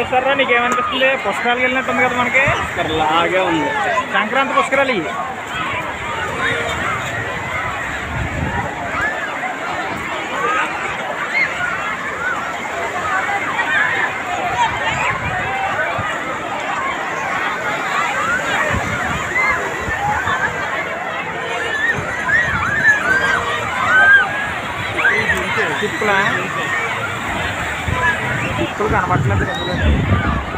సర్రా నీకేమనిపిస్తుంది పుష్కరాలు వెళ్ళినట్టుంది కదా మనకి లాగే ఉంది సంక్రాంతి పుష్కరాలు ఇవి తిప్పులా తిప్పులు కనబట్టలేదు ఇందులో